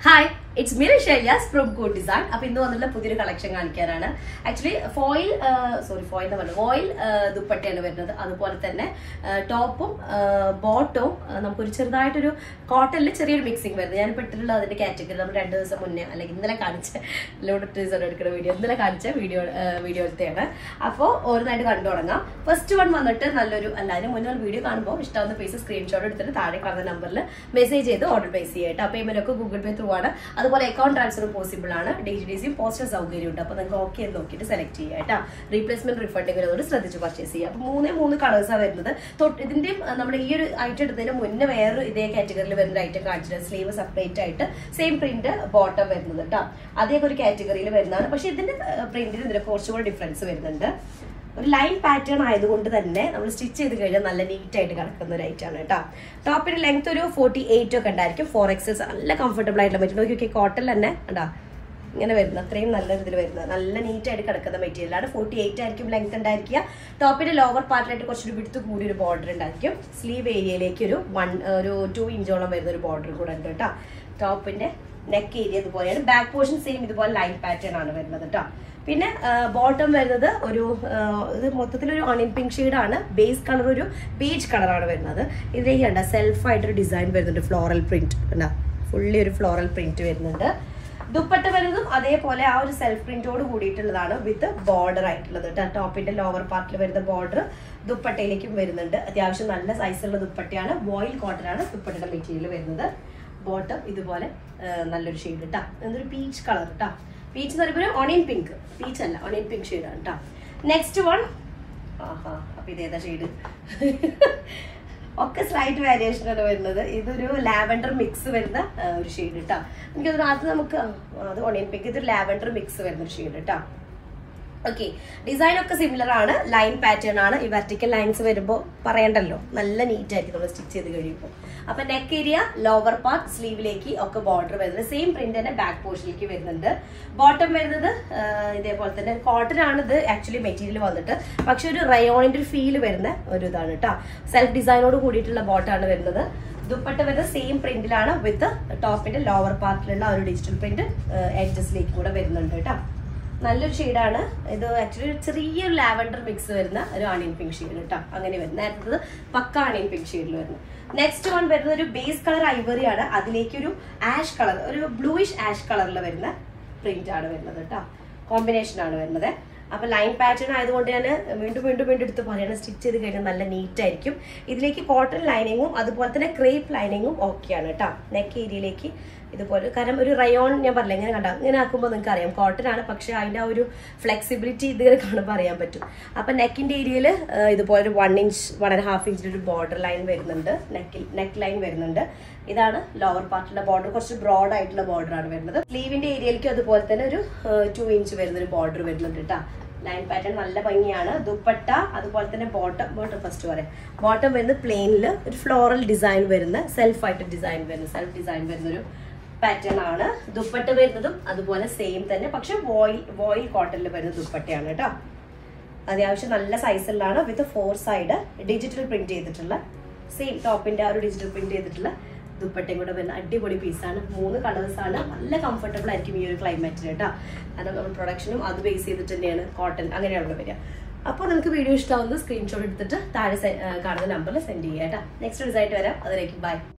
hi it's Mira ഷെല്യാസ് from good design അപ്പൊ ഇന്ന് വന്നിട്ടുള്ള പുതിയൊരു കളക്ഷൻ കാണിക്കാനാണ് ആക്ച്വലി ഫോയിൽ സോറി ഫോയിൽ എന്ന് പറഞ്ഞത് ഓയിൽ ദുപ്പട്ടയാണ് വരുന്നത് അതുപോലെ തന്നെ ടോപ്പും ബോട്ടവും നമുക്കൊരു ചെറുതായിട്ടൊരു കോട്ടണിൽ ചെറിയൊരു മിക്സിംഗ് വരുന്നത് ഞാൻ ഇട്ടിട്ടുള്ള അതിന്റെ കാറ്റഗറി നമ്മൾ രണ്ട് ദിവസം മുന്നേ അല്ലെങ്കിൽ ഇന്നലെ കാണിച്ച ലോഡ് ടീസർ എടുക്കുന്ന വീഡിയോ ഇന്നലെ കാണിച്ച വീഡിയോ വീഡിയോ എടുത്തതാണ് അപ്പോൾ ഓരോന്നായിട്ട് കണ്ടു തുടങ്ങാം ഫസ്റ്റ് വൺ വന്നിട്ട് നല്ലൊരു അല്ല അതിന് മുന്നേ വീഡിയോ കാണുമ്പോൾ ഇഷ്ടമാവുന്ന പൈസ സ്ക്രീൻഷോട്ട് എടുത്തിട്ട് താഴെ കാണുന്ന നമ്പറിൽ മെസ്സേജ് ചെയ്ത് ഓർഡർ പ്ലേസ് ചെയ്യട്ടെ അപ്പോൾ പേയ്മെന്റ് ഒക്കെ ഗൂഗിൾ പേ ത്രൂ ആണ് അതുപോലെ അക്കൗണ്ട് ട്രാൻസ്ഫർ പോസിബിൾ ആണ് ഡി ജി ഡി സിയും പോസ്റ്റൽ സൗകര്യം ഉണ്ട് അപ്പോൾ നിങ്ങൾക്ക് ഓക്കെ എന്ന് നോക്കിയിട്ട് സെലക്ട് ചെയ്യുക കേട്ടോ റീപ്ലേസ്മെന്റ് റിഫണ്ടിങ് വരുന്നത് ശ്രദ്ധിച്ച് പർച്ചേസ് ചെയ്യുക അപ്പോൾ മൂന്നേ മൂന്ന് കളേഴ്സാണ് വരുന്നത് തൊട്ട് ഇതിന്റെയും അഹ്, നമ്മുടെ ഈ ഒരു ഐറ്റം എടുത്തതിന് മുന്നേ വേറെ ഇതേ കാറ്റഗറിയിൽ വരുന്ന ഐറ്റം കാണിച്ചിട്ട് സ്ലീവ് സെപ്പറേറ്റ് ആയിട്ട് സെയിം പ്രിന്റ് ബോട്ടം വരുന്നത് കേട്ടോ അതേ ഒരു കാറ്റഗറിയിൽ വരുന്നതാണ് പക്ഷേ ഇതിന്റെ പ്രിന്റിന് ഇതിന് കുറച്ചുകൂടി ഡിഫറൻസ് വരുന്നുണ്ട് ഒരു ലൈൻ പാറ്റേൺ ആയതുകൊണ്ട് തന്നെ നമ്മൾ സ്റ്റിച്ച് ചെയ്ത് കഴിഞ്ഞാൽ നല്ല നീറ്റ് ആയിട്ട് കിടക്കുന്ന ഒരു ഐറ്റം ആണ് കേട്ടോ ടോപ്പിന്റെ ലെങ്ത് ഒരു ഫോർട്ടി എയ്റ്റ് ഒക്കെ ഉണ്ടായിരിക്കും ഫോർ എക്സസ് നല്ല കംഫർട്ടബിൾ ആയിട്ടുള്ള മെറ്റീരിയൽ നോക്കി കോട്ടൺ തന്നെ ഉണ്ടാ ഇങ്ങനെ വരുന്നത് അത്രയും നല്ല ഇതിൽ വരുന്നത് നല്ല നീറ്റ് ആയിട്ട് കിടക്കുന്ന മെറ്റീരിയൽ ആണ് ഫോർട്ടി എയ്റ്റ് ആയിരിക്കും ലെങ്ത് ഉണ്ടായിരിക്കുക ടോപ്പിന്റെ ലോവർ പാർട്ടിലായിട്ട് കുറച്ചൊരു വിടുത്ത് കൂടി ഒരു ബോർഡർ ഉണ്ടായിരിക്കും സ്ലീവ് ഏരിയയിലേക്ക് ഒരു വൺ ഒരു ടു ഇഞ്ചോളം വരുന്ന ഒരു ബോർഡർ കൂടെ ഉണ്ട് കേട്ടോ ടോപ്പിന്റെ നെക്ക് ഏരിയ ഇതുപോലെയാണ് ബാക്ക് പോർഷൻ സെയിം ഇതുപോലെ ലൈൻ പാറ്റേൺ ആണ് വരുന്നത് കേട്ടോ പിന്നെ ബോട്ടം വരുന്നത് ഒരു ആ, ഇത് മൊത്തത്തിലൊരു ഓണിയൻ പിങ്ക് ഷെയ്ഡാണ് ബേസ് കളർ ഒരു ബീച്ച് കളറാണ് വരുന്നത് ഇതിലേക്ക് കണ്ട സെൽഫായിട്ടൊരു ഡിസൈൻ വരുന്നുണ്ട് ഫ്ലോറൽ പ്രിന്റ് കണ്ട ഫുള്ളി ഒരു ഫ്ലോറൽ പ്രിന്റ് വരുന്നുണ്ട് ദുപ്പട്ട വരുന്നതും അതേപോലെ ആ ഒരു സെൽഫ് പ്രിന്റോട് കൂടിയിട്ടുള്ളതാണ് വിത്ത് ബോർഡർ ആയിട്ടുള്ളത് കേട്ടോ ടോപ്പിന്റെ ലോവർ പാർട്ടിൽ വരുന്ന ബോർഡർ ദുപ്പട്ടയിലേക്കും വരുന്നുണ്ട് അത്യാവശ്യം നല്ല സൈസുള്ള ദുപ്പട്ടയാണ് ബോയിൽ കോട്ടൺ ആണ് ദുപ്പട്ടയുടെ മെറ്റീരിയൽ വരുന്നത് ബോട്ടം ഇതുപോലെ ആ, നല്ലൊരു ഷെയ്ഡ് കേട്ടോ എന്നൊരു പീച്ച് കളർ കേട്ടോ പീച്ച് എന്ന് പറയുമ്പോൾ ഓണിയൻ പിങ്ക് പീച്ച് അല്ല ഓണിയൻ പിങ്ക് ഷെയ്ഡാണ് കേട്ടോ നെക്സ്റ്റ് വൺ ആഹാ അപ്പൊ ഇതേതാ ഷെയ്ഡ് ഒക്കെ സ്ലൈറ്റ് വേരിയേഷൻ ആണ് വരുന്നത് ഇതൊരു ലാവൻഡർ മിക്സ് വരുന്ന ആ, ഒരു ഷെയ്ഡ് കേട്ടോ എനിക്കത് അത് നമുക്ക് ആ, അത് ഓണിയൻ പിങ്ക് ഇതൊരു ലാവൻഡർ മിക്സ് വരുന്ന ഒരു ഷെയ്ഡ് കേട്ടോ ഓക്കെ ഡിസൈൻ ഒക്കെ സിമിലർ ആണ് ലൈൻ പാറ്റേൺ ആണ് ഈ വെർട്ടിക്കൽ ലൈൻസ് വരുമ്പോൾ പറയണ്ടല്ലോ നല്ല നീറ്റ് ആയിരിക്കും നമ്മൾ സ്റ്റിച്ച് ചെയ്ത് കഴിയുമ്പോൾ അപ്പൊ നെക്ക് ഏരിയ ലോവർ പാർട്ട് സ്ലീവിലേക്ക് ഒക്കെ ബോർഡർ വരുന്നത് സെയിം പ്രിന്റ് തന്നെ ബാക്ക് പോർഷനിലേക്ക് വരുന്നുണ്ട് ബോട്ടം വരുന്നത് ആ, ഇതേപോലെ തന്നെ കോട്ടൺ ആണ് ഇത് ആക്ച്വലി മെറ്റീരിയൽ വന്നിട്ട് പക്ഷെ ഒരു റയോണിന്റെ ഒരു ഫീൽ വരുന്ന ഒരു ഇതാണ് കേട്ടോ സെൽഫ് ഡിസൈനോട് കൂടിയിട്ടുള്ള ബോട്ടാണ് വരുന്നത് ദുപ്പട്ട വരുന്നത് സെയിം പ്രിന്റിലാണ് വിത്ത് ടോപ്പിന്റെ ലോവർ പാർട്ടിലുള്ള ആ ഒരു ഡിജിറ്റൽ പ്രിന്റ് എഡ്ജസിലേക്ക് കൂടെ വരുന്നുണ്ട് കേട്ടോ നല്ലൊരു ഷെയ്ഡാണ് ഇത് ആക്ച്വലി ഒരു ചെറിയൊരു ലാവൻഡർ മിക്സ് വരുന്ന ഒരു ആണിയൻ പിങ്ക് ഷെയ്ഡ് കേട്ടോ അങ്ങനെ വരുന്നത് നേരത്തെ പക്ക ആണിയൻ പിങ്ക് ഷെയ്ഡിൽ വരുന്നത് നെക്സ്റ്റ് വൺ വരുന്നത് ഒരു ബേസ് കളർ ഐവറി ആണ് അതിലേക്ക് ഒരു ആഷ് കളർ ഒരു ബ്ലൂയിഷ് ആഷ് കളറിൽ വരുന്ന പ്രിന്റ് ആണ് വരുന്നത് കേട്ടോ കോമ്പിനേഷൻ ആണ് വരുന്നത് അപ്പൊ ലൈൻ പാറ്റേൺ ആയതുകൊണ്ട് ഞാൻ വീണ്ടും വീണ്ടും വീണ്ടും എടുത്ത് പറയണം സ്റ്റിച്ച് ചെയ്ത് കഴിഞ്ഞാൽ നല്ല നീറ്റ് ആയിരിക്കും ഇതിലേക്ക് കോട്ടൺ ലൈനിങ്ങും അതുപോലെ തന്നെ ക്രേപ്പ് ലൈനിങ്ങും ഓക്കെയാണ് കേട്ടോ നെക്ക് ഏരിയയിലേക്ക് ഇതുപോലെ കാരണം ഒരു റയോൺ ഞാൻ പറഞ്ഞില്ല ഇങ്ങനെ കണ്ട ഇങ്ങനെ ആക്കുമ്പോൾ നിങ്ങൾക്ക് അറിയാം കോട്ടൺ ആണ് പക്ഷെ അതിന്റെ ആ ഒരു ഫ്ലെക്സിബിലിറ്റി ഇതിങ്ങനെ കാണുമ്പോൾ അറിയാൻ പറ്റും അപ്പൊ നെക്കിന്റെ ഏരിയയിൽ ഇതുപോലെ ഒരു one inch one and half ഇഞ്ചിൽ ഒരു ബോർഡർ ലൈൻ വരുന്നുണ്ട് നെക്കിൽ നെക്ക് ലൈൻ വരുന്നുണ്ട് ഇതാണ് ലോവർ പാർട്ടിലെ ബോർഡർ കുറച്ച് ബ്രോഡ് ആയിട്ടുള്ള ബോർഡർ ആണ് വരുന്നത് സ്ലീവിന്റെ ഏരിയയിലേക്ക് അതുപോലെ തന്നെ ഒരു ടു ഇഞ്ച് വരുന്ന ഒരു ബോർഡർ വരുന്നുണ്ട് കേട്ടോ ലൈൻ പാറ്റേൺ നല്ല ഭംഗിയാണ് ദുപ്പട്ട അതുപോലെ തന്നെ ബോട്ടം ബോട്ടം ഫസ്റ്റ് പറയാം ബോട്ടം വരുന്ന പ്ലെയിനിൽ ഒരു ഫ്ലോറൽ ഡിസൈൻ വരുന്ന സെൽഫായിട്ട് ഡിസൈൻ വരുന്ന സെൽഫ് ഡിസൈൻ വരുന്ന ഒരു പാറ്റേൺ ആണ് ദുപ്പട്ട വരുന്നതും അതുപോലെ സെയിം തന്നെ പക്ഷെ വോയിൽ വോയിൽ കോട്ടണിൽ വരുന്ന ദുപ്പട്ടയാണ് കേട്ടോ അത്യാവശ്യം നല്ല സൈസിലാണ് with four side digital print ചെയ്തിട്ടുള്ള സെയിം ടോപ്പിന്റെ ആ ഒരു ഡിജിറ്റൽ പ്രിന്റ് ചെയ്തിട്ടുള്ള ദുപ്പട്ടയും കൂടെ വരുന്ന അടിപൊളി പീസാണ് മൂന്ന് കളേഴ്സ് ആണ് നല്ല കംഫർട്ടബിൾ ആയിരിക്കും ഈ ഒരു ക്ലൈമറ്റിൽ കേട്ടോ കാരണം നമ്മൾ പ്രൊഡക്ഷനും അത് ബേസ് ചെയ്തിട്ട് തന്നെയാണ് കോട്ടൺ അങ്ങനെയാണല്ലോ വരിക അപ്പോൾ നിങ്ങൾക്ക് വീഡിയോ ഇഷ്ടമാവുന്ന സ്ക്രീൻഷോട്ട് എടുത്തിട്ട് താഴെ se- ആ, കാണുന്ന നമ്പറിൽ സെൻഡ് ചെയ്യാം കേട്ടോ നെക്സ്റ്റ് ഡിസൈറ്റ് വരാം അതിലേക്ക് ബൈ